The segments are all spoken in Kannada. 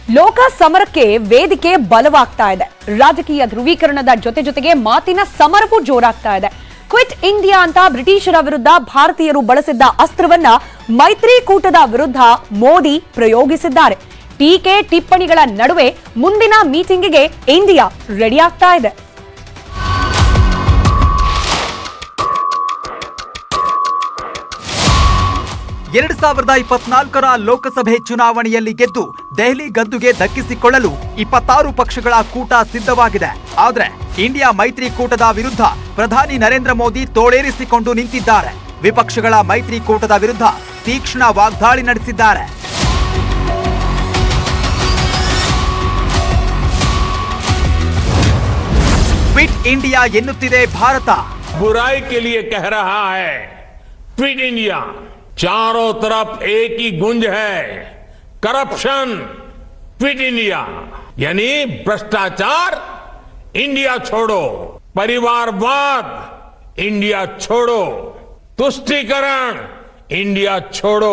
ಲೋಕ ಸಮರಕ್ಕೆ ವೇದಿಕೆ ಬಲವಾಗ್ತಾ ಇದೆ ರಾಜಕೀಯ ಧ್ರುವೀಕರಣದ ಜೊತೆ ಜೊತೆಗೆ ಮಾತಿನ ಸಮರವೂ ಜೋರಾಗ್ತಾ ಇದೆ ಕ್ವಿಟ್ ಇಂಡಿಯಾ ಅಂತ ಬ್ರಿಟಿಷರ ವಿರುದ್ಧ ಭಾರತೀಯರು ಬಳಸಿದ್ದ ಅಸ್ತ್ರವನ್ನ ಮೈತ್ರಿಕೂಟದ ವಿರುದ್ಧ ಮೋದಿ ಪ್ರಯೋಗಿಸಿದ್ದಾರೆ ಟೀಕೆ ಟಿಪ್ಪಣಿಗಳ ನಡುವೆ ಮುಂದಿನ ಮೀಟಿಂಗಿಗೆ ಇಂಡಿಯಾ ರೆಡಿ ಆಗ್ತಾ ಇದೆ ಎರಡ್ ಸಾವಿರದ ಇಪ್ಪತ್ನಾಲ್ಕರ ಲೋಕಸಭೆ ಚುನಾವಣೆಯಲ್ಲಿ ಗೆದ್ದು ದೆಹಲಿ ಗದ್ದುಗೆ ದಕ್ಕಿಸಿಕೊಳ್ಳಲು ಇಪ್ಪತ್ತಾರು ಪಕ್ಷಗಳ ಕೂಟ ಸಿದ್ಧವಾಗಿದೆ ಆದ್ರೆ ಇಂಡಿಯಾ ಮೈತ್ರಿಕೂಟದ ವಿರುದ್ಧ ಪ್ರಧಾನಿ ನರೇಂದ್ರ ಮೋದಿ ತೋಳೇರಿಸಿಕೊಂಡು ನಿಂತಿದ್ದಾರೆ ವಿಪಕ್ಷಗಳ ಮೈತ್ರಿಕೂಟದ ವಿರುದ್ಧ ತೀಕ್ಷ್ಣ ವಾಗ್ದಾಳಿ ನಡೆಸಿದ್ದಾರೆ ಕ್ವಿಟ್ ಇಂಡಿಯಾ ಎನ್ನುತ್ತಿದೆ ಭಾರತ बुराई के लिए कह रहा है क्विट इंडिया चारों तरफ एक ही गुंज है करप्शन क्विट इंडिया यानी भ्रष्टाचार इंडिया छोड़ो परिवारवाद इंडिया छोड़ो तुष्टीकरण इंडिया छोड़ो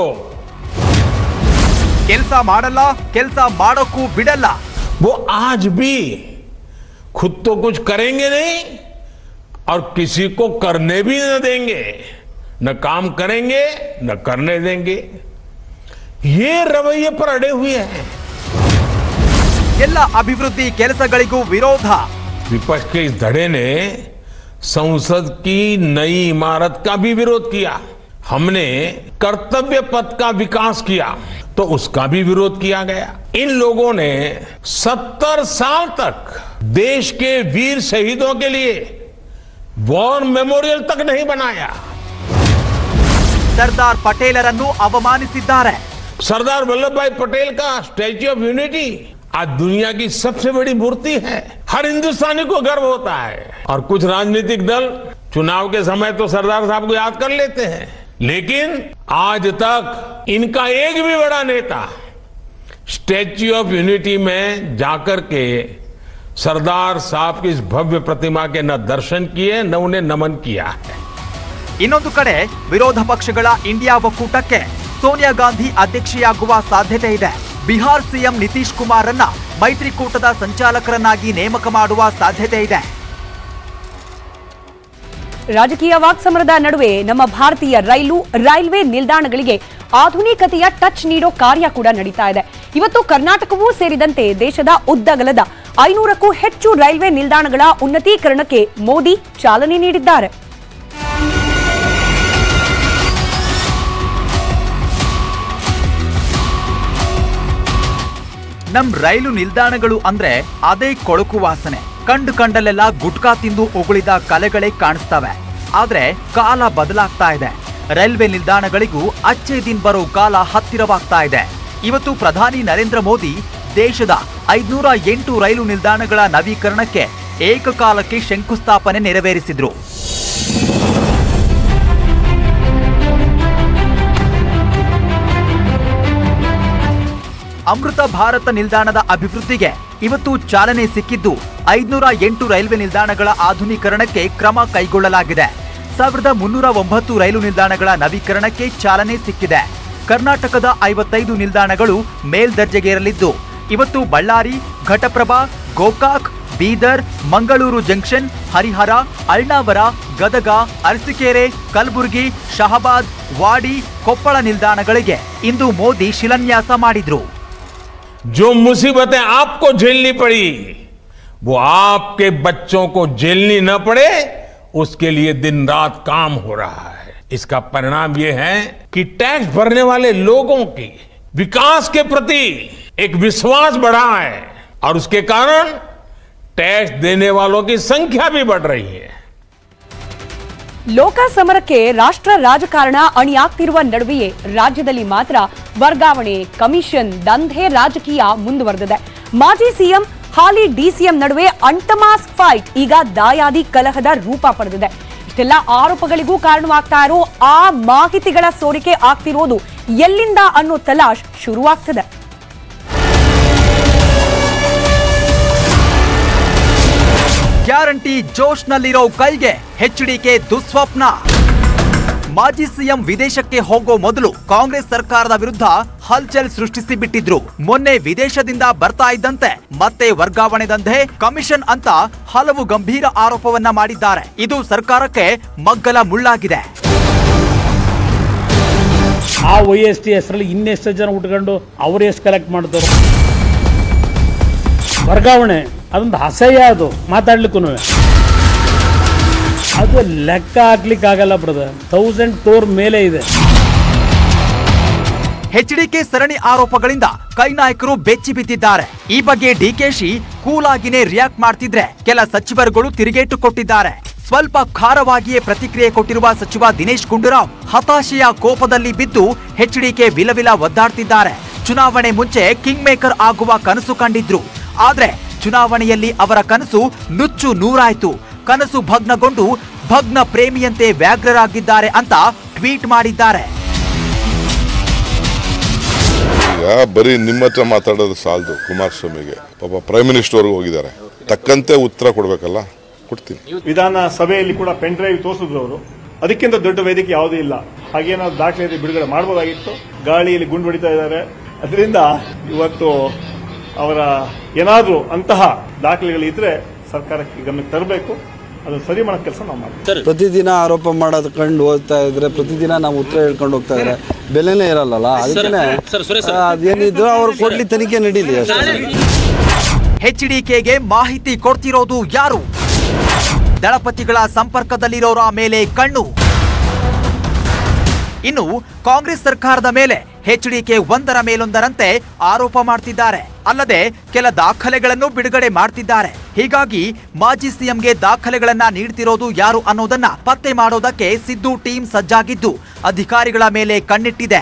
ಕೆಲಸ ಮಾಡಲ್ಲ ಕೆಲಸ ಮಾಡೋಕ್ಕೂ ಬಿಡಲ್ಲ वो आज भी खुद तो कुछ करेंगे नहीं और किसी को करने भी न देंगे न काम करेंगे न करने देंगे ये रवैये पर अड़े हुए हैं ಎಲ್ಲ ಅಭಿವೃದ್ಧಿ ಕೆಲಸಗಳಿಗೂ ವಿರೋಧ विपक्ष के इस धड़े ने संसद की नई इमारत का भी विरोध किया हमने कर्तव्य पथ का विकास किया तो उसका भी विरोध किया गया इन लोगों ने 70 साल तक देश के वीर शहीदों के लिए वॉर मेमोरियल तक नहीं बनाया ಸರ್ದಾರ್ ಪಟೇಲರನ್ನು ಅವಮಾನಿಸಿದ್ದಾರೆ सरदार वल्लभ भाई पटेल का स्टैच्यू ऑफ यूनिटी आज दुनिया की सबसे बड़ी मूर्ति है हर हिंदुस्तानी को गर्व होता है और कुछ राजनीतिक दल चुनाव के समय तो सरदार साहब को याद कर लेते हैं लेकिन आज तक इनका एक भी बड़ा नेता स्टैच्यू ऑफ यूनिटी में जाकर के सरदार साहब की इस भव्य प्रतिमा के न दर्शन किए न उन्हें नमन किया है ಇನ್ನೊಂದು ಕಡೆ ವಿರೋಧ ಪಕ್ಷಗಳ ಇಂಡಿಯಾ ಒಕ್ಕೂಟಕ್ಕೆ ಸೋನಿಯಾ ಗಾಂಧಿ ಅಧ್ಯಕ್ಷೆಯಾಗುವ ಸಾಧ್ಯತೆ ಇದೆ ಬಿಹಾರ್ ಸಿಎಂ ನಿತೀಶ್ ಕುಮಾರನ್ನ ಮೈತ್ರಿಕೂಟದ ಸಂಚಾಲಕರನ್ನಾಗಿ ನೇಮಕ ಮಾಡುವ ಸಾಧ್ಯತೆ ಇದೆ ರಾಜಕೀಯ ವಾಕ್ಸಮರದ ನಡುವೆ ನಮ್ಮ ಭಾರತೀಯ ರೈಲು ರೈಲ್ವೆ ನಿಲ್ದಾಣಗಳಿಗೆ ಆಧುನಿಕತೆಯ ಟಚ್ ನೀಡೋ ಕಾರ್ಯ ಕೂಡ ನಡೀತಾ ಇದೆ ಇವತ್ತು ಕರ್ನಾಟಕವೂ ಸೇರಿದಂತೆ ದೇಶದ ಉದ್ದಗಲದ ಐನೂರಕ್ಕೂ ಹೆಚ್ಚು ರೈಲ್ವೆ ನಿಲ್ದಾಣಗಳ ಉನ್ನತೀಕರಣಕ್ಕೆ ಮೋದಿ ಚಾಲನೆ ನೀಡಿದ್ದಾರೆ ನಮ್ ರೈಲು ನಿಲ್ದಾಣಗಳು ಅಂದ್ರೆ ಅದೇ ಕೊಳಕು ವಾಸನೆ ಕಂಡು ಕಂಡಲ್ಲೆಲ್ಲ ಗುಟ್ಕಾ ತಿಂದು ಉಗುಳಿದ ಕಲೆಗಳೇ ಕಾಣಿಸ್ತವೆ ಆದ್ರೆ ಕಾಲ ಬದಲಾಗ್ತಾ ಇದೆ ರೈಲ್ವೆ ನಿಲ್ದಾಣಗಳಿಗೂ ಅಚ್ಚೆ ದಿನ್ ಬರೋ ಕಾಲ ಹತ್ತಿರವಾಗ್ತಾ ಇದೆ ಇವತ್ತು ಪ್ರಧಾನಿ ನರೇಂದ್ರ ಮೋದಿ ದೇಶದ ಐದ್ನೂರ ಎಂಟು ರೈಲು ನಿಲ್ದಾಣಗಳ ನವೀಕರಣಕ್ಕೆ ಏಕಕಾಲಕ್ಕೆ ಶಂಕುಸ್ಥಾಪನೆ ನೆರವೇರಿಸಿದ್ರು ಅಮೃತ ಭಾರತ ನಿಲ್ದಾಣದ ಅಭಿವೃದ್ಧಿಗೆ ಇವತ್ತು ಚಾಲನೆ ಸಿಕ್ಕಿದ್ದು ಐದ್ನೂರ ಎಂಟು ರೈಲ್ವೆ ನಿಲ್ದಾಣಗಳ ಆಧುನೀಕರಣಕ್ಕೆ ಕ್ರಮ ಕೈಗೊಳ್ಳಲಾಗಿದೆ ಸಾವಿರದ ಮುನ್ನೂರ ಒಂಬತ್ತು ರೈಲು ನಿಲ್ದಾಣಗಳ ನವೀಕರಣಕ್ಕೆ ಚಾಲನೆ ಸಿಕ್ಕಿದೆ ಕರ್ನಾಟಕದ ಐವತ್ತೈದು ನಿಲ್ದಾಣಗಳು ಮೇಲ್ದರ್ಜೆಗೇರಲಿದ್ದು ಇವತ್ತು ಬಳ್ಳಾರಿ ಘಟಪ್ರಭಾ ಗೋಕಾಕ್ ಬೀದರ್ ಮಂಗಳೂರು ಜಂಕ್ಷನ್ ಹರಿಹರ ಅಳ್ನಾವರ ಗದಗ ಅರಸೀಕೆರೆ ಕಲಬುರಗಿ ಶಹಬಾದ್ ವಾಡಿ ಕೊಪ್ಪಳ ನಿಲ್ದಾಣಗಳಿಗೆ ಇಂದು ಮೋದಿ ಶಿಲಾನ್ಯಾಸ ಮಾಡಿದ್ರು जो मुसीबतें आपको झेलनी पड़ी वो आपके बच्चों को झेलनी न पड़े उसके लिए दिन रात काम हो रहा है इसका परिणाम ये है कि टैक्स भरने वाले लोगों की विकास के प्रति एक विश्वास बढ़ा है और उसके कारण टैक्स देने वालों की संख्या भी बढ़ रही है ಲೋಕ ಸಮರಕ್ಕೆ ರಾಷ್ಟ್ರ ರಾಜಕಾರಣ ಅಣಿಯಾಗ್ತಿರುವ ನಡುವೆಯೇ ರಾಜ್ಯದಲ್ಲಿ ಮಾತ್ರ ವರ್ಗಾವಣೆ ಕಮಿಷನ್ ದಂಧೆ ರಾಜಕೀಯ ಮುಂದುವರೆದಿದೆ ಮಾಜಿ ಸಿಎಂ ಹಾಲಿ ಡಿಸಿಎಂ ನಡುವೆ ಅಂಟಮಾಸ್ ಫೈಟ್ ಈಗ ದಾಯಾದಿ ಕಲಹದ ರೂಪ ಪಡೆದಿದೆ ಇಷ್ಟೆಲ್ಲ ಆರೋಪಗಳಿಗೂ ಕಾರಣವಾಗ್ತಾ ಇರೋ ಆ ಮಾಹಿತಿಗಳ ಸೋರಿಕೆ ಆಗ್ತಿರೋದು ಎಲ್ಲಿಂದ ಅನ್ನೋ ತಲಾಶ್ ಶುರುವಾಗ್ತದೆ ಗ್ಯಾರಂಟಿ ಜೋಶ್ನಲ್ಲಿರೋ ಕೈಗೆ ಎಚ್ಡಿಕೆ ದುಸ್ವಪ್ನ ಮಾಜಿ ಸಿಎಂ ವಿದೇಶಕ್ಕೆ ಹೋಗೋ ಮೊದಲು ಕಾಂಗ್ರೆಸ್ ಸರ್ಕಾರದ ವಿರುದ್ಧ ಹಲ್ಚಲ್ ಸೃಷ್ಟಿಸಿ ಬಿಟ್ಟಿದ್ರು ಮೊನ್ನೆ ವಿದೇಶದಿಂದ ಬರ್ತಾ ಇದ್ದಂತೆ ಮತ್ತೆ ವರ್ಗಾವಣೆ ದಂಧೆ ಕಮಿಷನ್ ಅಂತ ಹಲವು ಗಂಭೀರ ಆರೋಪವನ್ನ ಮಾಡಿದ್ದಾರೆ ಇದು ಸರ್ಕಾರಕ್ಕೆ ಮಗ್ಗಲ ಮುಳ್ಳಾಗಿದೆ ಆ ವೈ ಎಸ್ ಟಿ ಹೆಸರಲ್ಲಿ ಇನ್ನೆಷ್ಟು ಜನ ಉಟ್ಕೊಂಡು ಅವ್ರು ಎಷ್ಟು ಕಲೆಕ್ಟ್ ಮಾಡ್ತಾರೆ ವರ್ಗಾವಣೆ ಅದೊಂದು ಅಸಹ್ಯ ಅದು ಮಾತಾಡ್ಲಿಕ್ಕೂ ಅದು ಲೆಕ್ಕ ಹಾಕ್ಲಿಕ್ಕೆ ಆಗಲ್ಲ ಬ್ರದರ್ ತೌಸಂಡ್ ಕ್ರೋರ್ ಮೇಲೆ ಇದೆ ಎಚ್ಡಿಕೆ ಸರಣಿ ಆರೋಪಗಳಿಂದ ಕೈ ನಾಯಕರು ಬೆಚ್ಚಿ ಬಿದ್ದಿದ್ದಾರೆ ಈ ಬಗ್ಗೆ ಡಿಕೆಶಿ ಕೂಲ್ ಆಗಿನೇ ರಿಯಾಕ್ಟ್ ಮಾಡ್ತಿದ್ರೆ ಕೆಲ ಸಚಿವರುಗಳು ತಿರುಗೇಟು ಕೊಟ್ಟಿದ್ದಾರೆ ಸ್ವಲ್ಪ ಖಾರವಾಗಿಯೇ ಪ್ರತಿಕ್ರಿಯೆ ಕೊಟ್ಟಿರುವ ಸಚಿವ ದಿನೇಶ್ ಗುಂಡೂರಾವ್ ಹತಾಶೆಯ ಕೋಪದಲ್ಲಿ ಬಿದ್ದು ಎಚ್ಡಿಕೆ ವಿಲವಿಲ ಒದ್ದಾಡ್ತಿದ್ದಾರೆ ಚುನಾವಣೆ ಮುಂಚೆ ಕಿಂಗ್ ಮೇಕರ್ ಆಗುವ ಕನಸು ಕಂಡಿದ್ರು ಆದ್ರೆ ಚುನಾವಣೆಯಲ್ಲಿ ಅವರ ಕನಸು ನುಚ್ಚು ನೂರಾಯ್ತು ಕನಸು ಭಗ್ನಗೊಂಡು ಭಗ್ನ ಪ್ರೇಮಿಯಂತೆ ವ್ಯಾಗ್ರರಾಗಿದ್ದಾರೆ ಅಂತ ಟ್ವೀಟ್ ಮಾಡಿದ್ದಾರೆ ಈಗ ಬರೀ ನಿಮ್ಮ ಹತ್ರ ಮಾತಾಡೋದು ಸಾಲದು ಕುಮಾರಸ್ವಾಮಿಗೆ ಪಾಪ ಪ್ರೈಮ್ ಮಿನಿಸ್ಟರ್ವರೆಗೂ ಹೋಗಿದ್ದಾರೆ ತಕ್ಕಂತೆ ಉತ್ತರ ಕೊಡಬೇಕಲ್ಲ ಕೊಡ್ತೀನಿ ವಿಧಾನ ಸಭೆಯಲ್ಲಿ ಕೂಡ ಪೆನ್ ಡ್ರೈವ್ ತೋರಿಸಿದ್ರು ಅವರು ಅದಕ್ಕಿಂತ ದೊಡ್ಡ ವೇದಿಕೆ ಯಾವುದೂ ಇಲ್ಲ ಹಾಗೇನಾದ್ರು ದಾಖಲೆ ಬಿಡುಗಡೆ ಮಾಡಬಹುದಾಗಿತ್ತು ಗಾಳಿಯಲ್ಲಿ ಗುಂಡು ಹೊಡಿತಾ ಇದ್ದಾರೆ ಅದರಿಂದ ಇವತ್ತು ಅವರ ಏನಾದರೂ ಅಂತಹ ದಾಖಲೆಗಳಿದ್ರೆ ಸರ್ಕಾರಕ್ಕೆ ಗಮನಕ್ಕೆ ತರಬೇಕು ಅದನ್ನು ಸರಿ ಮಾಡೋ ಕೆಲಸ ನಾವು ಮಾಡ್ತೀವಿ ಪ್ರತಿದಿನ ಆರೋಪ ಮಾಡೋದು ಕಂಡು ಹೋಗ್ತಾ ಇದ್ರೆ ಪ್ರತಿದಿನ ನಾವು ಉತ್ತರ ಹೇಳ್ಕೊಂಡು ಹೋಗ್ತಾ ಇದ್ರೆ ಬೆಲೆನೇ ಇರಲ್ಲಲ್ಲ ಅದಕ್ಕೇನೆ ಆ, ಅದೇನಿದ್ರು ಅವ್ರು ಕೊಡ್ಲಿ ತನಿಖೆ ನಡೀಲಿ ಅಷ್ಟೇ ಎಚ್ಡಿಕೆಗೆ ಮಾಹಿತಿ ಕೊಡ್ತಿರೋದು ಯಾರು ದಳಪತಿಗಳ ಸಂಪರ್ಕದಲ್ಲಿರೋರ ಮೇಲೆ ಕಣ್ಣು ಇನ್ನು ಕಾಂಗ್ರೆಸ್ ಸರ್ಕಾರದ ಮೇಲೆ ಎಚ್ಡಿಕೆ ಒಂದರ ಮೇಲೊಂದರಂತೆ ಆರೋಪ ಮಾಡ್ತಿದ್ದಾರೆ ಅಲ್ಲದೆ ಕೆಲ ದಾಖಲೆಗಳನ್ನು ಬಿಡುಗಡೆ ಮಾಡ್ತಿದ್ದಾರೆ ಹೀಗಾಗಿ ಮಾಜಿ ಸಿಎಂಗೆ ದಾಖಲೆಗಳನ್ನ ನೀಡ್ತಿರೋದು ಯಾರು ಅನ್ನೋದನ್ನ ಪತ್ತೆ ಮಾಡೋದಕ್ಕೆ ಸಿದ್ದು ಟೀಮ್ ಸಜ್ಜಾಗಿದ್ದು ಅಧಿಕಾರಿಗಳ ಮೇಲೆ ಕಣ್ಣಿಟ್ಟಿದೆ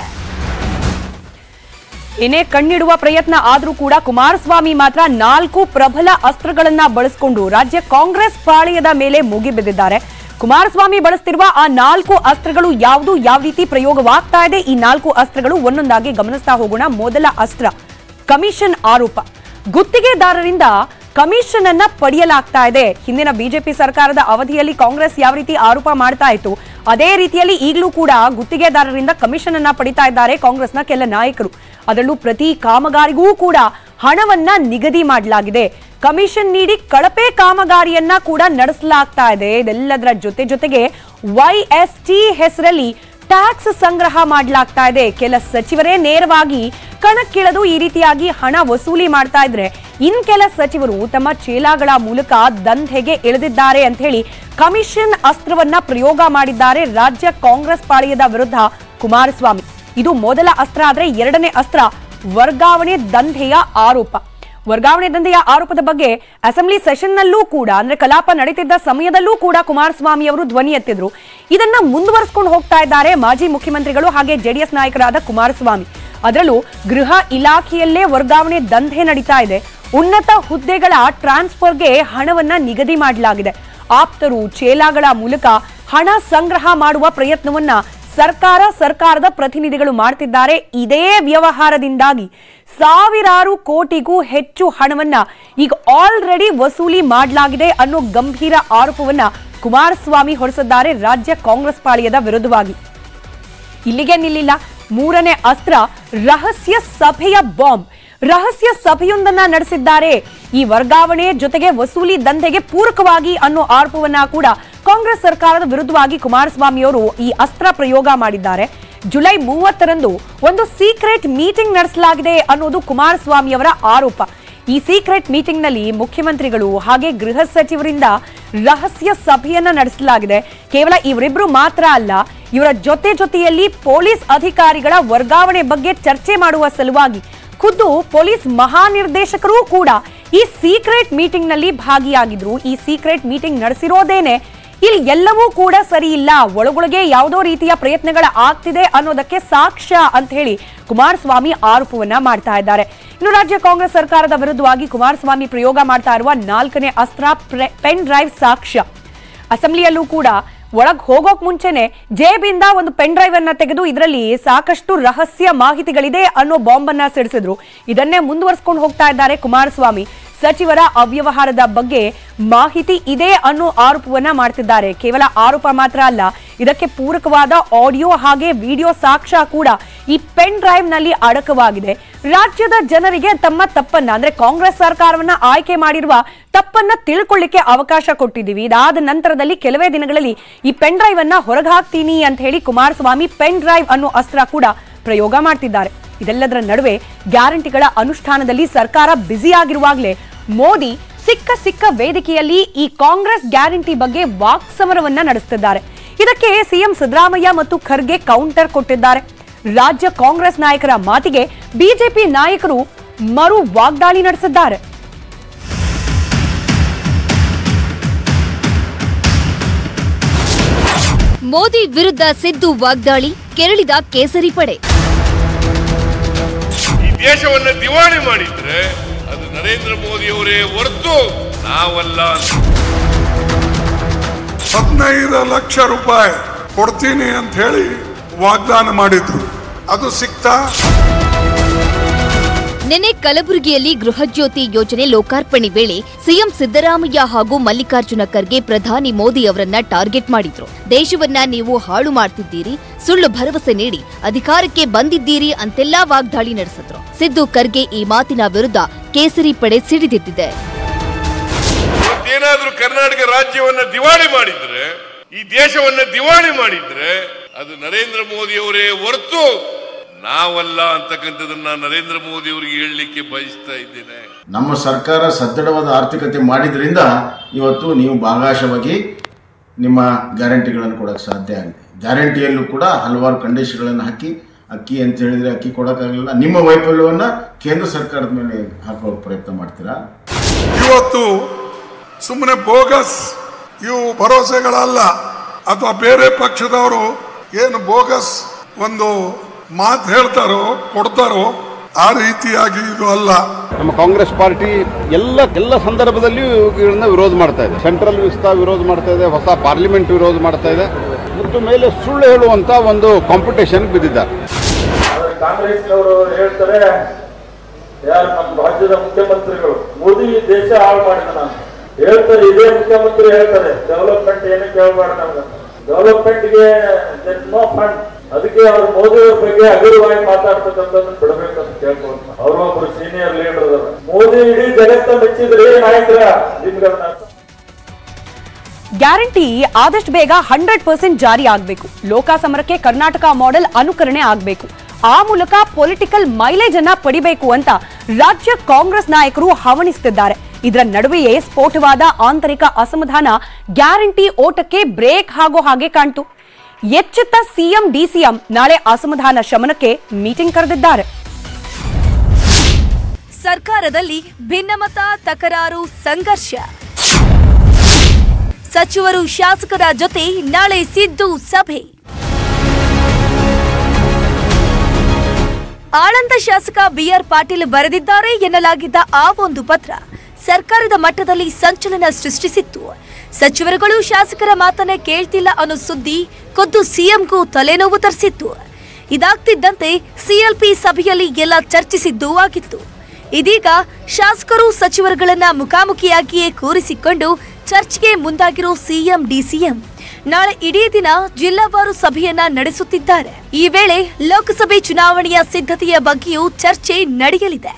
ಏನೇ ಕಣ್ಣಿಡುವ ಪ್ರಯತ್ನ ಆದ್ರೂ ಕೂಡ ಕುಮಾರಸ್ವಾಮಿ ಮಾತ್ರ ನಾಲ್ಕು ಪ್ರಬಲ ಅಸ್ತ್ರಗಳನ್ನ ಬಳಸಿಕೊಂಡು ರಾಜ್ಯ ಕಾಂಗ್ರೆಸ್ ಪಾಳೆಯದ ಮೇಲೆ ಮುಗಿಬಿದ್ದಿದ್ದಾರೆ ಕುಮಾರಸ್ವಾಮಿ ಬಳಸ್ತಿರುವ ಆ ನಾಲ್ಕು ಅಸ್ತ್ರಗಳು ಯಾವುದು ಯಾವ ರೀತಿ ಪ್ರಯೋಗವಾಗ್ತಾ ಇದೆ ಈ ನಾಲ್ಕು ಅಸ್ತ್ರಗಳು ಒಂದೊಂದಾಗಿ ಗಮನಿಸ್ತಾ ಹೋಗೋಣ ಮೊದಲ ಅಸ್ತ್ರ ಕಮಿಷನ್ ಆರೋಪ ಗುತ್ತಿಗೆದಾರರಿಂದ ಕಮಿಷನ್ ಅನ್ನ ಪಡೆಯಲಾಗ್ತಾ ಇದೆ ಹಿಂದಿನ ಬಿಜೆಪಿ ಸರ್ಕಾರದ ಅವಧಿಯಲ್ಲಿ ಕಾಂಗ್ರೆಸ್ ಯಾವ ರೀತಿ ಆರೋಪ ಮಾಡ್ತಾ ಇತ್ತು ಅದೇ ರೀತಿಯಲ್ಲಿ ಈಗಲೂ ಕೂಡ ಗುತ್ತಿಗೆದಾರರಿಂದ ಕಮಿಷನ್ ಅನ್ನ ಪಡಿತಾ ಇದ್ದಾರೆ ಕಾಂಗ್ರೆಸ್ನ ಕೆಲ ನಾಯಕರು ಅದರಲ್ಲೂ ಪ್ರತಿ ಕಾಮಗಾರಿಗೂ ಕೂಡ ಹಣವನ್ನ ನಿಗದಿ ಮಾಡಲಾಗಿದೆ ಕಮಿಷನ್ ನೀಡಿ ಕಳಪೆ ಕಾಮಗಾರಿಯನ್ನ ಕೂಡ ನಡೆಸಲಾಗ್ತಾ ಇದೆ ಇದೆಲ್ಲದರ ಜೊತೆ ಜೊತೆಗೆ ವೈ ಎಸ್ ಟಿ ಹೆಸರಲ್ಲಿ ಟ್ಯಾಕ್ಸ್ ಸಂಗ್ರಹ ಮಾಡಲಾಗ್ತಾ ಇದೆ ಕೆಲ ಸಚಿವರೇ ನೇರವಾಗಿ ಕಣಕ್ಕಿಳಿದು ಈ ರೀತಿಯಾಗಿ ಹಣ ವಸೂಲಿ ಮಾಡ್ತಾ ಇದ್ರೆ ಇನ್ ಕೆಲ ಸಚಿವರು ತಮ್ಮ ಚೇಲಾಗಳ ಮೂಲಕ ದಂಧೆಗೆ ಇಳಿದಿದ್ದಾರೆ ಅಂತ ಹೇಳಿ ಕಮಿಷನ್ ಅಸ್ತ್ರವನ್ನ ಪ್ರಯೋಗ ಮಾಡಿದ್ದಾರೆ ರಾಜ್ಯ ಕಾಂಗ್ರೆಸ್ ಪಾಳೆಯದ ವಿರುದ್ಧ ಕುಮಾರಸ್ವಾಮಿ ಇದು ಮೊದಲ ಅಸ್ತ್ರ ಆದ್ರೆ ಎರಡನೇ ಅಸ್ತ್ರ ವರ್ಗಾವಣೆ ದಂಧೆಯ ಆರೋಪ ವರ್ಗಾವಣೆ ದಂಧೆಯ ಆರೋಪದ ಬಗ್ಗೆ ಅಸೆಂಬ್ಲಿ ಸೆಷನ್ ನಲ್ಲೂ ಕೂಡ ಅಂದ್ರೆ ಕಲಾಪ ನಡೀತಿದ್ದ ಸಮಯದಲ್ಲೂ ಕೂಡ ಕುಮಾರಸ್ವಾಮಿ ಅವರು ಧ್ವನಿ ಎತ್ತಿದ್ರು ಇದನ್ನ ಮುಂದುವರಿಸಿಕೊಂಡು ಹೋಗ್ತಾ ಇದ್ದಾರೆ ಮಾಜಿ ಮುಖ್ಯಮಂತ್ರಿಗಳು ಹಾಗೆ ಜೆಡಿಎಸ್ ನಾಯಕರಾದ ಕುಮಾರಸ್ವಾಮಿ ಅದರಲ್ಲೂ ಗೃಹ ಇಲಾಖೆಯಲ್ಲೇ ವರ್ಗಾವಣೆ ದಂಧೆ ನಡೀತಾ ಇದೆ ಉನ್ನತ ಹುದ್ದೆಗಳ ಟ್ರಾನ್ಸ್ಫರ್ಗೆ ಹಣವನ್ನ ನಿಗದಿ ಮಾಡಲಾಗಿದೆ ಆಪ್ತರು ಚೇಲಾಗಳ ಮೂಲಕ ಹಣ ಸಂಗ್ರಹ ಮಾಡುವ ಪ್ರಯತ್ನವನ್ನ ಸರ್ಕಾರ ಸರ್ಕಾರದ ಪ್ರತಿನಿಧಿಗಳು ಮಾಡ್ತಿದ್ದಾರೆ ಇದೇ ವ್ಯವಹಾರದಿಂದಾಗಿ ಸಾವಿರಾರು ಕೋಟಿಗೂ ಹೆಚ್ಚು ಹಣವನ್ನ ಈಗ ಆಲ್ರೆಡಿ ವಸೂಲಿ ಮಾಡಲಾಗಿದೆ ಅನ್ನೋ ಗಂಭೀರ ಆರೋಪವನ್ನ ಕುಮಾರಸ್ವಾಮಿ ಹೊರಿಸಿದ್ದಾರೆ ರಾಜ್ಯ ಕಾಂಗ್ರೆಸ್ ಪಾಳೆಯದ ವಿರುದ್ಧವಾಗಿ ಇಲ್ಲಿಗೆ ನಿಲ್ಲಿಲ್ಲ ಮೂರನೇ ಅಸ್ತ್ರ ರಹಸ್ಯ ಸಭೆಯ ಬಾಂಬ್ ರಹಸ್ಯ ಸಭೆಯೊಂದನ್ನ ನಡೆಸಿದ್ದಾರೆ ಈ ವರ್ಗಾವಣೆ ಜೊತೆಗೆ ವಸೂಲಿ ದಂಧೆಗೆ ಪೂರಕವಾಗಿ ಅನ್ನೋ ಆರೋಪವನ್ನ ಕೂಡ ಕಾಂಗ್ರೆಸ್ ಸರ್ಕಾರದ ವಿರುದ್ಧವಾಗಿ ಕುಮಾರಸ್ವಾಮಿ ಅವರು ಈ ಅಸ್ತ್ರ ಪ್ರಯೋಗ ಮಾಡಿದ್ದಾರೆ ಜುಲೈ ಮೂವತ್ತರಂದು ಒಂದು ಸೀಕ್ರೆಟ್ ಮೀಟಿಂಗ್ ನಡೆಸಲಾಗಿದೆ ಅನ್ನೋದು ಕುಮಾರಸ್ವಾಮಿ ಅವರ ಆರೋಪ ಈ ಸೀಕ್ರೆಟ್ ಮೀಟಿಂಗ್ ನಲ್ಲಿ ಮುಖ್ಯಮಂತ್ರಿಗಳು ಹಾಗೆ ಗೃಹ ಸಚಿವರಿಂದ ರಹಸ್ಯ ಸಭೆಯನ್ನ ನಡೆಸಲಾಗಿದೆ ಕೇವಲ ಇವರಿಬ್ರು ಮಾತ್ರ ಅಲ್ಲ ಇವರ ಜೊತೆ ಜೊತೆಯಲ್ಲಿ ಪೊಲೀಸ್ ಅಧಿಕಾರಿಗಳ ವರ್ಗಾವಣೆ ಬಗ್ಗೆ ಚರ್ಚೆ ಮಾಡುವ ಸಲುವಾಗಿ ಖುದ್ದು ಪೊಲೀಸ್ ಮಹಾನಿರ್ದೇಶಕರು ಕೂಡ ಈ ಸೀಕ್ರೆಟ್ ಮೀಟಿಂಗ್ ನಲ್ಲಿ ಭಾಗಿಯಾಗಿದ್ರು ಈ ಸೀಕ್ರೆಟ್ ಮೀಟಿಂಗ್ ನಡೆಸಿರೋದೇನೆ ಇಲ್ಲಿ ಎಲ್ಲವೂ ಕೂಡ ಸರಿ ಇಲ್ಲ ಒಳಗೊಳಗೆ ಯಾವುದೋ ರೀತಿಯ ಪ್ರಯತ್ನಗಳ ಆಗ್ತಿದೆ ಅನ್ನೋದಕ್ಕೆ ಸಾಕ್ಷ್ಯ ಅಂತ ಹೇಳಿ ಕುಮಾರಸ್ವಾಮಿ ಆರೋಪವನ್ನ ಮಾಡ್ತಾ ಇದ್ದಾರೆ ಇನ್ನು ರಾಜ್ಯ ಕಾಂಗ್ರೆಸ್ ಸರ್ಕಾರದ ವಿರುದ್ಧವಾಗಿ ಕುಮಾರಸ್ವಾಮಿ ಪ್ರಯೋಗ ಮಾಡ್ತಾ ಇರುವ ನಾಲ್ಕನೇ ಅಸ್ತ್ರ ಪ್ರೆ- ಪೆನ್ ಡ್ರೈವ್ ಸಾಕ್ಷ್ಯ ಅಸೆಂಬ್ಲಿಯಲ್ಲೂ ಕೂಡ ಒಳಗ್ ಹೋಗೋಕ್ ಮುಂಚೆನೆ ಜೇಬಿಂದ ಒಂದು ಪೆನ್ ಡ್ರೈವ್ ಅನ್ನ ತೆಗೆದು ಇದರಲ್ಲಿ ಸಾಕಷ್ಟು ರಹಸ್ಯ ಮಾಹಿತಿಗಳಿದೆ ಅನ್ನೋ ಬಾಂಬ್ ಅನ್ನ ಸಿಡಿಸಿದ್ರು ಇದನ್ನೇ ಮುಂದುವರಿಸಿಕೊಂಡು ಹೋಗ್ತಾ ಇದ್ದಾರೆ ಕುಮಾರಸ್ವಾಮಿ ಸಚಿವರ ಅವ್ಯವಹಾರದ ಬಗ್ಗೆ ಮಾಹಿತಿ ಇದೆ ಅನ್ನೋ ಆರೋಪವನ್ನ ಮಾಡ್ತಿದ್ದಾರೆ ಕೇವಲ ಆರೋಪ ಮಾತ್ರ ಅಲ್ಲ ಇದಕ್ಕೆ ಪೂರಕವಾದ ಆಡಿಯೋ ಹಾಗೆ ವಿಡಿಯೋ ಸಾಕ್ಷ್ಯ ಕೂಡ ಈ ಪೆನ್ ಡ್ರೈವ್ ನಲ್ಲಿ ಅಡಕವಾಗಿದೆ ರಾಜ್ಯದ ಜನರಿಗೆ ತಮ್ಮ ತಪ್ಪನ್ನ ಅಂದ್ರೆ ಕಾಂಗ್ರೆಸ್ ಸರ್ಕಾರವನ್ನ ಆಯ್ಕೆ ಮಾಡಿರುವ ತಪ್ಪನ್ನ ತಿಳ್ಕೊಳ್ಳಿಕ್ಕೆ ಅವಕಾಶ ಕೊಟ್ಟಿದ್ದೀವಿ ಇದಾದ ನಂತರದಲ್ಲಿ ಕೆಲವೇ ದಿನಗಳಲ್ಲಿ ಈ ಪೆನ್ ಡ್ರೈವ್ ಅನ್ನ ಹೊರಗೆ ಹಾಕ್ತೀನಿ ಅಂತ ಹೇಳಿ ಕುಮಾರಸ್ವಾಮಿ ಪೆನ್ ಡ್ರೈವ್ ಅನ್ನೋ ಅಸ್ತ್ರ ಕೂಡ ಪ್ರಯೋಗ ಮಾಡ್ತಿದ್ದಾರೆ ಇದೆಲ್ಲದರ ನಡುವೆ ಗ್ಯಾರಂಟಿಗಳ ಅನುಷ್ಠಾನದಲ್ಲಿ ಸರ್ಕಾರ ಬ್ಯುಸಿ ಆಗಿರುವಾಗಲೇ ಮೋದಿ ಸಿಕ್ಕ ಸಿಕ್ಕ ವೇದಿಕೆಯಲ್ಲಿ ಈ ಕಾಂಗ್ರೆಸ್ ಗ್ಯಾರಂಟಿ ಬಗ್ಗೆ ವಾಕ್ಸಮರವನ್ನ ನಡೆಸುತ್ತಿದ್ದಾರೆ ಇದಕ್ಕೆ ಸಿಎಂ ಸಿದ್ದರಾಮಯ್ಯ ಮತ್ತು ಖರ್ಗೆ ಕೌಂಟರ್ ಕೊಟ್ಟಿದ್ದಾರೆ ರಾಜ್ಯ ಕಾಂಗ್ರೆಸ್ ನಾಯಕರ ಮಾತಿಗೆ ಬಿಜೆಪಿ ನಾಯಕರು ಮರು ವಾಗ್ದಾಳಿ ನಡೆಸಿದ್ದಾರೆ ಮೋದಿ ವಿರುದ್ಧ ಸಿದ್ದು ವಾಗ್ದಾಳಿ ಕೆರಳಿದ ಕೇಸರಿ ಪಡೆ ಈ ದೇಶವನ್ನ ದಿವಾಳಿ ಮಾಡಿದ್ರೆ ಅದು ನರೇಂದ್ರ ಮೋದಿಯವರೇ ಹೊರತು ನಾವಲ್ಲ ಹದಿನೈದು ಲಕ್ಷ ರೂಪಾಯಿ ಕೊಡ್ತೀನಿ ಅಂತ ಹೇಳಿ ವಾಗ್ದಾನ ಮಾಡಿದ್ರು ಅದು ಸಿಕ್ತಾ ನಿನ್ನೆ ಕಲಬುರಗಿಯಲ್ಲಿ ಗೃಹಜ್ಯೋತಿ ಯೋಜನೆ ಲೋಕಾರ್ಪಣೆ ವೇಳೆ ಸಿಎಂ ಸಿದ್ದರಾಮಯ್ಯ ಹಾಗೂ ಮಲ್ಲಿಕಾರ್ಜುನ ಖರ್ಗೆ ಪ್ರಧಾನಿ ಮೋದಿ ಅವರನ್ನ ಟಾರ್ಗೆಟ್ ಮಾಡಿದ್ರು ದೇಶವನ್ನ ನೀವು ಹಾಳು ಮಾಡ್ತಿದ್ದೀರಿ ಸುಳ್ಳು ಭರವಸೆ ನೀಡಿ ಅಧಿಕಾರಕ್ಕೆ ಬಂದಿದ್ದೀರಿ ಅಂತೆಲ್ಲಾ ವಾಗ್ದಾಳಿ ನಡೆಸಿದ್ರು ಸಿದ್ದು ಖರ್ಗೆ ಈ ಮಾತಿನ ವಿರುದ್ಧ ಕೇಸರಿ ಪಡೆ ಸಿಡಿದೆದ್ದಿದೆ ಇವತ್ತೇನಾದ್ರೂ ಕರ್ನಾಟಕ ರಾಜ್ಯವನ್ನ ದಿವಾಳಿ ಮಾಡಿದ್ರೆ ಈ ದೇಶವನ್ನ ದಿವಾಳಿ ಮಾಡಿದ್ರೆ ಅದು ನರೇಂದ್ರ ಮೋದಿಯವರೇ ಹೊರತು ನಾವಲ್ಲ ಅಂತಕ್ಕಂಥದನ್ನ ನರೇಂದ್ರ ಮೋದಿ ಅವರಿಗೆ ಹೇಳಲಿಕ್ಕೆ ಬಯಸ್ತಾ ಇದ್ದೇನೆ ನಮ್ಮ ಸರ್ಕಾರ ಸದೃಢವಾದ ಆರ್ಥಿಕತೆ ಮಾಡಿದ್ರಿಂದ ಇವತ್ತು ನೀವು ಭಾಗಶವಾಗಿ ನಿಮ್ಮ ಗ್ಯಾರಂಟಿಗಳನ್ನು ಕೊಡೋಕ್ಕೆ ಸಾಧ್ಯ ಆಗಿದೆ ಗ್ಯಾರಂಟಿಯಲ್ಲೂ ಕೂಡ ಹಲವಾರು ಕಂಡೀಷನ್ಗಳನ್ನು ಹಾಕಿ ಅಕ್ಕಿ ಅಂತ ಹೇಳಿದರೆ ಅಕ್ಕಿ ಕೊಡೋಕ್ಕಾಗಲಿಲ್ಲ ನಿಮ್ಮ ವೈಫಲ್ಯವನ್ನು ಕೇಂದ್ರ ಸರ್ಕಾರದ ಮೇಲೆ ಹಾಕೋ ಪ್ರಯತ್ನ ಮಾಡ್ತೀರಾ ಇವತ್ತು ಸುಮ್ಮನೆ ಬೋಗಸ್ ಇವು ಭರವಸೆಗಳಲ್ಲ ಅಥವಾ ಬೇರೆ ಪಕ್ಷದವರು ಏನು ಬೋಗಸ್ ಒಂದು ಮಾತು ಹೇಳ್ತಾರೋ ಕೊಡ್ತಾರೋ ಆ ರೀತಿಯಾಗಿ ಇದು ಅಲ್ಲ ನಮ್ಮ ಕಾಂಗ್ರೆಸ್ ಪಾರ್ಟಿ ಎಲ್ಲ ಎಲ್ಲ ಸಂದರ್ಭದಲ್ಲಿಯೂ ಇವುಗಳನ್ನ ವಿರೋಧ ಮಾಡ್ತಾ ಇದೆ ಸೆಂಟ್ರಲ್ ವಿಸ್ತಾ ವಿರೋಧ ಮಾಡ್ತಾ ಇದೆ ಹೊಸ ಪಾರ್ಲಿಮೆಂಟ್ ವಿರೋಧ ಮಾಡ್ತಾ ಇದೆ ಮತ್ತು ಮೇಲೆ ಸುಳ್ಳು ಹೇಳುವಂತ ಒಂದು ಕಾಂಪಿಟೇಷನ್ ಬಿದ್ದಿದ್ದಾರೆ ಕಾಂಗ್ರೆಸ್ನವರು ಹೇಳ್ತಾರೆ ಯಾರು ನಮ್ಮ ರಾಜ್ಯದ ಮುಖ್ಯಮಂತ್ರಿಗಳು ಮೋದಿ ಈ ದೇಶ ಹಾಳು ಮಾಡಿದ ನಾನು ಹೇಳ್ತಾರೆ ಇದೇ ಮುಖ್ಯಮಂತ್ರಿ ಹೇಳ್ತಾರೆ ಡೆವಲಪ್ಮೆಂಟ್ ಏನು ಕೇಳಬಾರ್ದು ನಮ್ಗೆ ಡೆವಲಪ್ಮೆಂಟ್ಗೆ ನೋ ಫಂಡ್ ಅದಕ್ಕೆ ಅವ್ರು ಮೋದಿ ಅವ್ರ ಬಗ್ಗೆ ಹಗುರವಾಗಿ ಮಾತಾಡ್ತಕ್ಕಂಥದ್ದನ್ನ ಬಿಡಬೇಕಂತ ಕೇಳ್ಕೊಂಡು ಅವರು ಒಬ್ರು ಸೀನಿಯರ್ ಲೀಡರ್ ಅದಾರ ಮೋದಿ ಇಡೀ ಜಗತ್ತ ಮೆಚ್ಚಿದ್ರೆ ನಾಯಕರ ನಿಮ್ಗಳನ್ನ ಗ್ಯಾರಂಟಿ ಆದಷ್ಟು ಬೇಗ ಹಂಡ್ರೆಡ್ ಪರ್ಸೆಂಟ್ ಜಾರಿ ಆಗಬೇಕು ಲೋಕಸಮರಕ್ಕೆ ಕರ್ನಾಟಕ ಮಾಡೆಲ್ ಅನುಕರಣೆ ಆಗಬೇಕು ಆ ಮೂಲಕ ಪೊಲಿಟಿಕಲ್ ಮೈಲೇಜ್ ಅನ್ನ ಪಡಿಬೇಕು ಅಂತ ರಾಜ್ಯ ಕಾಂಗ್ರೆಸ್ ನಾಯಕರು ಹವಣಿಸುತ್ತಿದ್ದಾರೆ ಇದರ ನಡುವೆಯೇ ಸ್ಫೋಟವಾದ ಆಂತರಿಕ ಅಸಮಾಧಾನ ಗ್ಯಾರಂಟಿ ಓಟಕ್ಕೆ ಬ್ರೇಕ್ ಆಗೋ ಹಾಗೆ ಕಾಣ್ತು ಎಚ್ಚೆತ್ತ ಸಿಎಂ ಡಿಸಿಎಂ ನಾಳೆ ಅಸಮಾಧಾನ ಶಮನಕ್ಕೆ ಮೀಟಿಂಗ್ ಕರೆದಿದ್ದಾರೆ ಸರ್ಕಾರದಲ್ಲಿ ಭಿನ್ನಮತ ತಕರಾರು ಸಂಘರ್ಷ ಸಚಿವರು ಶಾಸಕರ ಜೊತೆ ನಾಳೆ ಸಿದ್ದು ಸಭೆ ಆಳಂದ ಶಾಸಕ ಬಿಆರ್ ಪಾಟೀಲ್ ಬರೆದಿದ್ದಾರೆ ಎನ್ನಲಾಗಿದ್ದ ಆ ಒಂದು ಪತ್ರ ಸರ್ಕಾರದ ಮಟ್ಟದಲ್ಲಿ ಸಂಚಲನ ಸೃಷ್ಟಿಸಿತ್ತು ಸಚಿವರುಗಳು ಶಾಸಕರ ಮಾತನ್ನೇ ಕೇಳ್ತಿಲ್ಲ ಅನ್ನೋ ಸುದ್ದಿ ಖುದ್ದು ಸಿಎಂಗೂ ತಲೆನೋವು ತರಿಸಿತ್ತು ಇದಾಗ್ತಿದ್ದಂತೆ ಸಿಎಲ್ಪಿ ಸಭೆಯಲ್ಲಿ ಎಲ್ಲ ಚರ್ಚಿಸಿದ್ದೂ ಆಗಿತ್ತು ಇದೀಗ ಶಾಸಕರು ಸಚಿವರುಗಳನ್ನ ಮುಖಾಮುಖಿಯಾಗಿಯೇ ಕೂರಿಸಿಕೊಂಡು ಚರ್ಚೆಗೆ ಮುಂದಾಗಿರೋ ಸಿಎಂ ಡಿಸಿಎಂ ನಾಳೆ ಇಡೀ ದಿನ ಜಿಲ್ಲಾವಾರು ಸಭೆಯನ್ನ ನಡೆಸುತ್ತಿದ್ದಾರೆ ಈ ವೇಳೆ ಲೋಕಸಭೆ ಚುನಾವಣೆಯ ಸಿದ್ಧತೆಯ ಬಗ್ಗೆಯೂ ಚರ್ಚೆ ನಡೆಯಲಿದೆ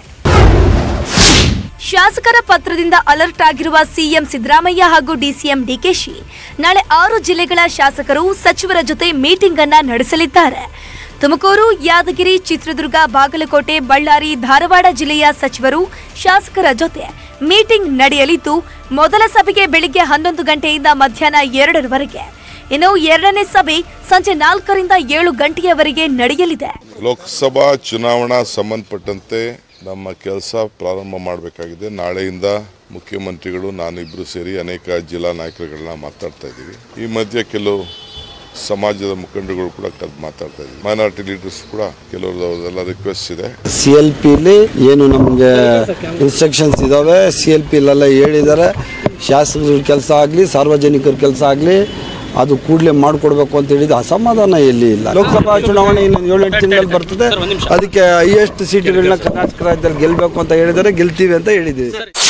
ಶಾಸಕರ ಪತ್ರದಿಂದ ಅಲರ್ಟ್ ಆಗಿರುವ ಸಿಎಂ ಸಿದ್ದರಾಮಯ್ಯ ಹಾಗೂ ಡಿಸಿಎಂ ಡಿಕೆಶಿ ನಾಳೆ ಆರು ಜಿಲ್ಲೆಗಳ ಶಾಸಕರು ಸಚಿವರ ಜೊತೆ ಮೀಟಿಂಗ್ ಅನ್ನ ನಡೆಸಲಿದ್ದಾರೆ ತುಮಕೂರು ಯಾದಗಿರಿ ಚಿತ್ರದುರ್ಗ ಬಾಗಲಕೋಟೆ ಬಳ್ಳಾರಿ ಧಾರವಾಡ ಜಿಲ್ಲೆಯ ಸಚಿವರು ಶಾಸಕರ ಜೊತೆ ಮೀಟಿಂಗ್ ನಡೆಯಲಿದ್ದು ಮೊದಲ ಸಭೆಗೆ ಬೆಳಿಗ್ಗೆ ಹನ್ನೊಂದು ಗಂಟೆಯಿಂದ ಮಧ್ಯಾಹ್ನ ಎರಡರವರೆಗೆ ಇನ್ನು ಎರಡನೇ ಸಭೆ ಸಂಜೆ ನಾಲ್ಕರಿಂದ ಏಳು ಗಂಟೆಯವರೆಗೆ ನಡೆಯಲಿದೆ ಲೋಕಸಭಾ ಚುನಾವಣಾ ಸಂಬಂಧಪಟ್ಟಂತೆ ನಮ್ಮ ಕೆಲಸ ಪ್ರಾರಂಭ ಮಾಡಬೇಕಾಗಿದೆ ನಾಳೆಯಿಂದ ಮುಖ್ಯಮಂತ್ರಿಗಳು ನಾನಿಬ್ಬರು ಸೇರಿ ಅನೇಕ ಜಿಲ್ಲಾ ನಾಯಕರುಗಳನ್ನ ಮಾತಾಡ್ತಾ ಇದ್ದೀವಿ ಈ ಮಧ್ಯೆ ಕೆಲವು ಸಮಾಜದ ಮುಖಂಡರುಗಳು ಕೂಡ ಕರೆದು ಮಾತಾಡ್ತಾ ಇದ್ದೀವಿ ಮೈನಾರಿಟಿ ಲೀಡರ್ಸ್ ಕೂಡ ಕೆಲವ್ರದ್ದೆಲ್ಲ ರಿಕ್ವೆಸ್ಟ್ ಇದೆ ಸಿ ಎಲ್ ಪಿಲಿ ಏನು ನಮಗೆ ಇನ್ಸ್ಟ್ರಕ್ಷನ್ಸ್ ಇದ್ದಾವೆ ಸಿ ಎಲ್ ಪಿಲೆಲ್ಲ ಹೇಳಿದ್ದಾರೆ ಶಾಸಕರ ಕೆಲಸ ಆಗಲಿ ಸಾರ್ವಜನಿಕರ ಕೆಲಸ ಆಗಲಿ ಅದು ಕೂಡಲೇ ಮಾಡಿಕೊಡ್ಬೇಕು ಅಂತ ಹೇಳಿದ ಅಸಮಾಧಾನ ಎಲ್ಲಿ ಇಲ್ಲ ಲೋಕಸಭಾ ಚುನಾವಣೆ ಇನ್ನೊಂದು ಏಳೆಂಟು ತಿಂಗಳಲ್ಲಿ ಬರ್ತದೆ ಅದಕ್ಕೆ ಹೈಯೆಸ್ಟ್ ಸೀಟುಗಳನ್ನ ಕರ್ನಾಟಕ ರಾಜ್ಯದಲ್ಲಿ ಗೆಲ್ಲಬೇಕು ಅಂತ ಹೇಳಿದರೆ ಗೆಲ್ತೀವಿ ಅಂತ ಹೇಳಿದ್ದೀವಿ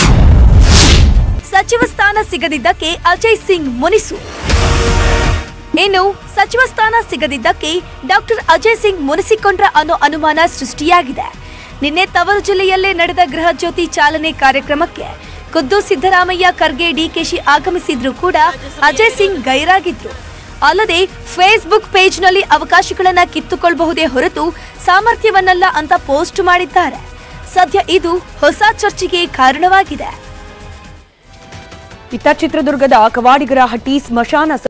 ಸಚಿವ ಸ್ಥಾನ ಸಿಗದಿದ್ದಕ್ಕೆ ಅಜಯ್ ಸಿಂಗ್ ಮುನಿಸು ಇನ್ನು ಸಚಿವ ಸ್ಥಾನ ಸಿಗದಿದ್ದಕ್ಕೆ ಡಾಕ್ಟರ್ ಅಜಯ್ ಸಿಂಗ್ ಮುನಿಸಿಕೊಂಡ್ರ ಅನ್ನೋ ಅನುಮಾನ ಸೃಷ್ಟಿಯಾಗಿದೆ ನಿನ್ನೆ ತವರು ಜಿಲ್ಲೆಯಲ್ಲೇ ನಡೆದ ಗೃಹ ಜ್ಯೋತಿ ಚಾಲನೆ ಕಾರ್ಯಕ್ರಮಕ್ಕೆ ಖುದ್ದು ಸಿದ್ದರಾಮಯ್ಯ ಖರ್ಗೆ ಡಿಕೆಶಿ ಆಗಮಿಸಿದ್ರು ಕೂಡ ಅಜಯ್ ಸಿಂಗ್ ಗೈರಾಗಿದ್ರು ಅಲ್ಲದೆ ಫೇಸ್ಬುಕ್ ಪೇಜ್ನಲ್ಲಿ ಅವಕಾಶಗಳನ್ನ ಕಿತ್ತುಕೊಳ್ಳಬಹುದೇ ಹೊರತು ಸಾಮರ್ಥ್ಯವನ್ನಲ್ಲ ಅಂತ ಪೋಸ್ಟ್ ಮಾಡಿದ್ದಾರೆ ಸದ್ಯ ಇದು ಹೊಸ ಚರ್ಚೆಗೆ ಕಾರಣವಾಗಿದೆ ಇತ್ತ ಚಿತ್ರದುರ್ಗದ ಕವಾಡಿಗರ ಹಟ್ಟಿ ಸ್ಮಶಾನ